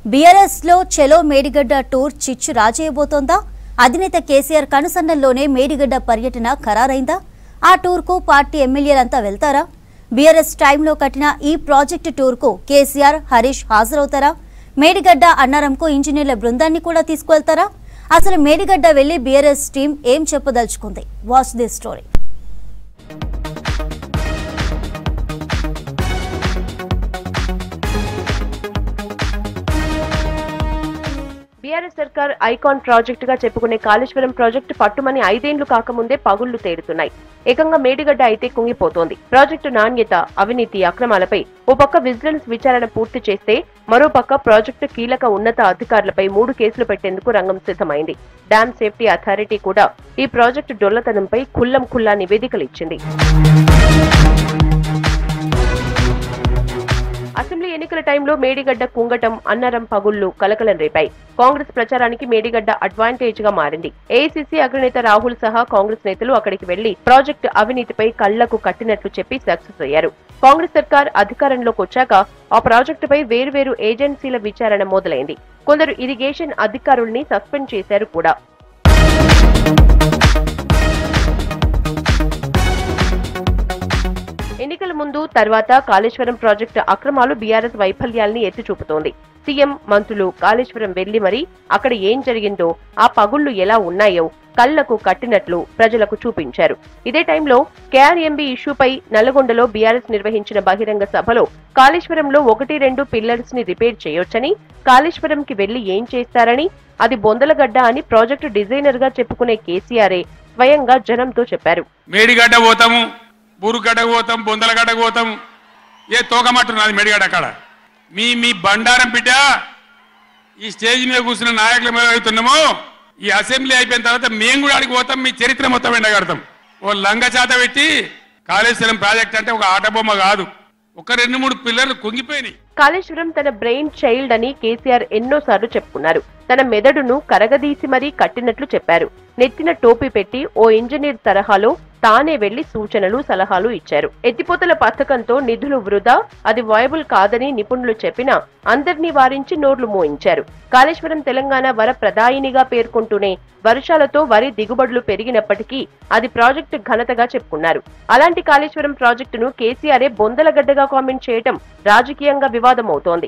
BRS లో చెలో Medigadda tour చిచ్చు రాజేయబోతోందా అధినేత కేసీఆర్ కనుసన్నల్లోనే మేడిగడ్డ పర్యటన ఖరారైందా ఆ టూర్కు పార్టీ ఎమ్మెల్యేలంతా వెళ్తారా బీఆర్ఎస్ టైంలో కట్టిన ఈ ప్రాజెక్టు టూర్కు కేసీఆర్ హరీష్ హాజరవుతారా మేడిగడ్డ అన్నారంకు ఇంజనీర్ల బృందాన్ని కూడా తీసుకువెళ్తారా అసలు మేడిగడ్డ వెళ్లి బీఆర్ఎస్ టీం ఏం చెప్పదలుచుకుంది వాచ్ దిస్ స్టోరీ బీఆర్ఎస్ సర్కార్ ఐకాన్ ప్రాజెక్టు గా చెప్పుకునే కాళేశ్వరం ప్రాజెక్టు పట్టుమని ఐదేండ్లు కాకముందే పగుళ్లు తేరుతున్నాయి ఏకంగా మేడిగడ్డ అయితే కుంగిపోతోంది ప్రాజెక్టు నాణ్యత అవినీతి అక్రమాలపై ఓ పక్క విజిలెన్స్ విచారణ పూర్తి చేస్తే మరో పక్క ప్రాజెక్టు కీలక ఉన్నత అధికారులపై మూడు కేసులు పెట్టేందుకు రంగం సిద్ధమైంది డ్యామ్ సేఫ్టీ అథారిటీ కూడా ఈ ప్రాజెక్టు డొల్లతనంపై ఖుల్లం ఖుల్లా నివేదికలు ఇచ్చింది అసెంబ్లీ ఎన్నికల టైంలో మేడిగడ్డ కుంగటం అన్నారం పగుళ్లు కలకలం రేపాయి కాంగ్రెస్ ప్రచారానికి మేడిగడ్డ అడ్వాంటేజ్ గా మారింది ఏఐసీసీ అగ్రనేత రాహుల్ సహా కాంగ్రెస్ నేతలు అక్కడికి వెళ్లి ప్రాజెక్టు అవినీతిపై కళ్లకు కట్టినట్లు చెప్పి సక్సెస్ అయ్యారు కాంగ్రెస్ సర్కార్ అధికారంలోకి వచ్చాక ఆ ప్రాజెక్టుపై వేర్వేరు ఏజెన్సీల విచారణ మొదలైంది కొందరు ఇరిగేషన్ అధికారుల్ని సస్పెండ్ చేశారు కూడా ఎన్నికల ముందు తర్వాత కాళేశ్వరం ప్రాజెక్టు అక్రమాలు బీఆర్ఎస్ వైఫల్యాల్ని ఎత్తి చూపుతోంది సీఎం మంత్రులు కాళేశ్వరం వెళ్లి మరి అక్కడ ఏం జరిగిందో ఆ పగుళ్లు ఎలా ఉన్నాయో కళ్లకు కట్టినట్లు ప్రజలకు చూపించారు ఇదే టైంలో కేఆర్ఎంబీ ఇష్యూపై నల్గొండలో బీఆర్ఎస్ నిర్వహించిన బహిరంగ సభలో కాళేశ్వరంలో ఒకటి రెండు పిల్లర్స్ ని రిపేర్ చేయొచ్చని కాళేశ్వరంకి వెళ్లి ఏం చేస్తారని అది బొందలగడ్డ అని ప్రాజెక్టు డిజైనర్ గా చెప్పుకునే కేసీఆరే స్వయంగా జనంతో చెప్పారు మేడిగడ్డ పోతాము బూరుగడ్డకు పోతాం బొందలగడ్డకు పోతాం ఏ తోకమట్టు నాది మేడిగడ్డ అక్కడ మీ మీ బండారం బిడ్డ ఈ స్టేజ్ మీద కూర్చున్న నాయకులు మేము అవుతున్నామో ఈ అసెంబ్లీ అయిపోయిన తర్వాత మేము కూడా అడిగి పోతాం మీ చరిత్ర మొత్తం ఎండగడతాం ఓ లంగ చేత పెట్టి కాళేశ్వరం ప్రాజెక్ట్ అంటే ఒక ఆట బొమ్మ కాదు ఒక రెండు మూడు పిల్లర్లు కుంగిపోయినాయి కాళేశ్వరం తన బ్రెయిన్ చైల్డ్ అని కేసీఆర్ ఎన్నోసార్లు చెప్పుకున్నారు తన మెదడును కరగదీసి మరీ కట్టినట్లు చెప్పారు నెత్తిన టోపీ పెట్టి ఓ ఇంజనీర్ తరహాలో తానే వెళ్లి సూచనలు సలహాలు ఇచ్చారు ఎత్తిపోతల పథకంతో నిధులు వృధా అది వయబుల్ కాదని నిపుణులు చెప్పినా అందర్నీ వారించి నోర్లు మోయించారు కాళేశ్వరం తెలంగాణ వర ప్రదాయినిగా పేర్కొంటూనే వర్షాలతో వరి దిగుబడులు పెరిగినప్పటికీ అది ప్రాజెక్టు ఘనతగా చెప్పుకున్నారు అలాంటి కాళేశ్వరం ప్రాజెక్టును కేసీఆరే బొందలగడ్డగా కామెంట్ చేయటం రాజకీయంగా వివాదమవుతోంది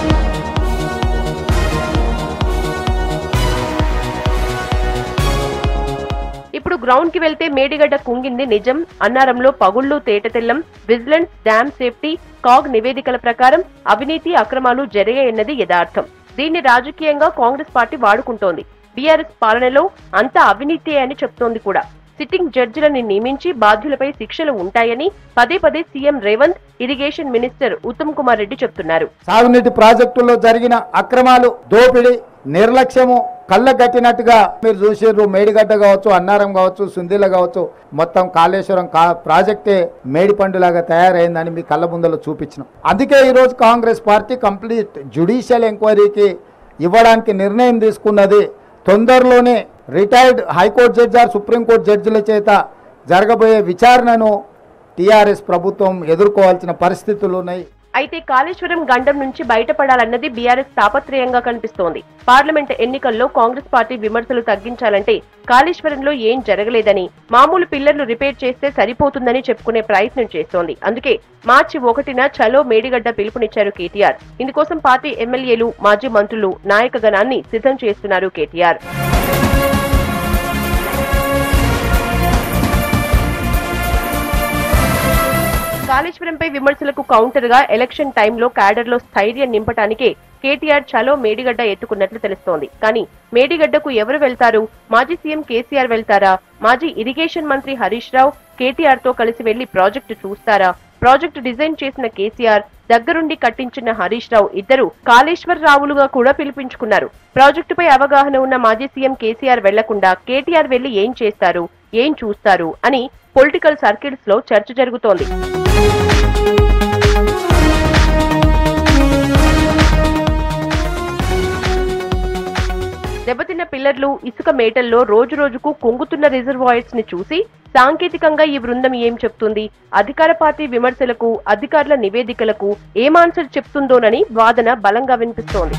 ఇప్పుడు గ్రౌండ్ కి వెళ్తే మేడిగడ్డ కుంగింది నిజం అన్నారంలో పగుళ్లు తేటతెల్లం విజిలెన్స్ డ్యామ్ సేఫ్టీ కాగ్ నివేదికల ప్రకారం అవినీతి అక్రమాలు జరిగాయన్నది యథార్థం దీన్ని రాజకీయంగా కాంగ్రెస్ పార్టీ వాడుకుంటోంది బీఆర్ఎస్ పాలనలో అంతా అవినీతే అని చెప్తోంది కూడా సిట్టింగ్ జడ్జిలను నియమించి బాధ్యులపై శిక్షలు ఉంటాయని పదే పదే CM Revanth irrigation minister Uttam Kumar Reddy చెప్తున్నారు సాగునీటి ప్రాజెక్టుల్లో జరిగిన అక్రమాలు దోపిడీ నిర్లక్ష్యము కళ్ళగట్టినట్టుగా మీరు చూసారు మేడిగడ్డ కావచ్చు అన్నారం కావచ్చు సుందిల కావచ్చు మొత్తం కాళేశ్వరం కా ప్రాజెక్టే మేడిపండులాగా తయారైందని మీ కళ్ళ ముందలో చూపించినాం అందుకే ఈరోజు కాంగ్రెస్ పార్టీ కంప్లీట్ జ్యుడిషియల్ ఎంక్వైరీకి ఇవ్వడానికి నిర్ణయం తీసుకున్నది తొందరలోనే retired high court judge or Supreme Court జడ్జిల చేత జరగబోయే విచారణను టీఆర్ఎస్ ప్రభుత్వం ఎదుర్కోవాల్సిన పరిస్థితులు ఉన్నాయి అయితే కాళేశ్వరం గండం నుంచి బయటపడాలన్నది బీఆర్ఎస్ తాపత్రయంగా కనిపిస్తోంది పార్లమెంట్ ఎన్నికల్లో కాంగ్రెస్ పార్టీ విమర్శలు తగ్గించాలంటే కాళేశ్వరంలో ఏం జరగలేదని మామూలు పిల్లర్లు రిపేర్ చేస్తే సరిపోతుందని చెప్పుకునే ప్రయత్నం చేస్తోంది అందుకే మార్చి ఒకటిన చలో మేడిగడ్డ పిలుపునిచ్చారు కేటీఆర్ ఇందుకోసం పార్టీ ఎమ్మెల్యేలు మాజీ మంత్రులు నాయకగణాన్ని సిద్ధం చేస్తున్నారు కేటీఆర్ కాళేశ్వరంపై విమర్శలకు కౌంటర్ గా ఎలక్షన్ టైంలో క్యాడర్ లో స్థైర్యం నింపటానికే కేటీఆర్ చలో మేడిగడ్డ ఎత్తుకున్నట్లు తెలుస్తోంది కానీ మేడిగడ్డకు ఎవరు వెళ్తారు మాజీ సీఎం కేసీఆర్ వెళ్తారా మాజీ ఇరిగేషన్ మంత్రి హరీష్ రావు కేటీఆర్ తో కలిసి వెళ్లి ప్రాజెక్టు చూస్తారా ప్రాజెక్టు డిజైన్ చేసిన కేసీఆర్ దగ్గరుండి కట్టించిన హరీష్ రావు ఇద్దరు కాళేశ్వర్ రావులుగా కూడా పిలిపించుకున్నారు ప్రాజెక్టుపై అవగాహన ఉన్న మాజీ సీఎం కేసీఆర్ వెళ్లకుండా కేటీఆర్ వెళ్లి ఏం చేస్తారు ఏం చూస్తారు అని పొలిటికల్ సర్కిల్స్ లో చర్చ జరుగుతోంది దెబ్బతిన్న పిల్ల పిల్లర్లు ఇసుక మేటల్లో రోజు రోజుకు కుంగుతున్న రిజర్వాయర్స్ ని చూసి సాంకేతికంగా ఈ బృందం ఏం చెప్తుంది అధికార పార్టీ విమర్శలకు అధికారుల నివేదికలకు ఏం ఆన్సర్ చెప్తుందోనని వాదన బలంగా వినిపిస్తోంది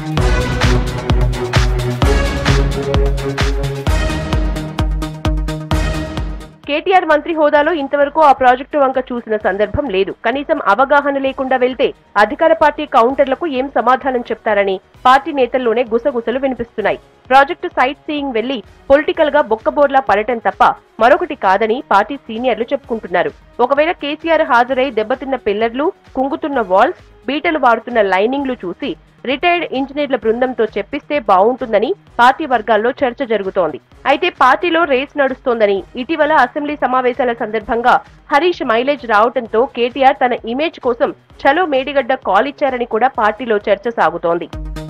కేటీఆర్ మంత్రి హోదాలో ఇంతవరకు ఆ ప్రాజెక్టు వంక చూసిన సందర్భం లేదు కనీసం అవగాహన లేకుండా వెళ్తే అధికార పార్టీ కౌంటర్లకు ఏం సమాధానం చెప్తారని పార్టీ నేతల్లోనే గుసగుసలు వినిపిస్తున్నాయి ప్రాజెక్టు సైట్ సీయింగ్ వెళ్లి పొలిటికల్ గా బొక్కబోర్లా పడటం తప్ప మరొకటి కాదని పార్టీ సీనియర్లు చెప్పుకుంటున్నారు ఒకవేళ కేసీఆర్ హాజరై దెబ్బతిన్న పిల్లర్లు కుంగుతున్న వాల్స్ బీటలు వాడుతున్న లైనింగ్లు చూసి రిటైర్డ్ ఇంజనీర్ల బృందంతో చెప్పిస్తే బావుంటుందని పార్టీ వర్గాల్లో చర్చ జరుగుతోంది అయితే పార్టీలో రేస్ నడుస్తోందని ఇటీవల అసెంబ్లీ సమావేశాల సందర్భంగా హరీష్ మైలేజ్ రావడంతో కేటీఆర్ తన ఇమేజ్ కోసం చలో మేడిగడ్డ కాల్ ఇచ్చారని కూడా పార్టీలో చర్చ సాగుతోంది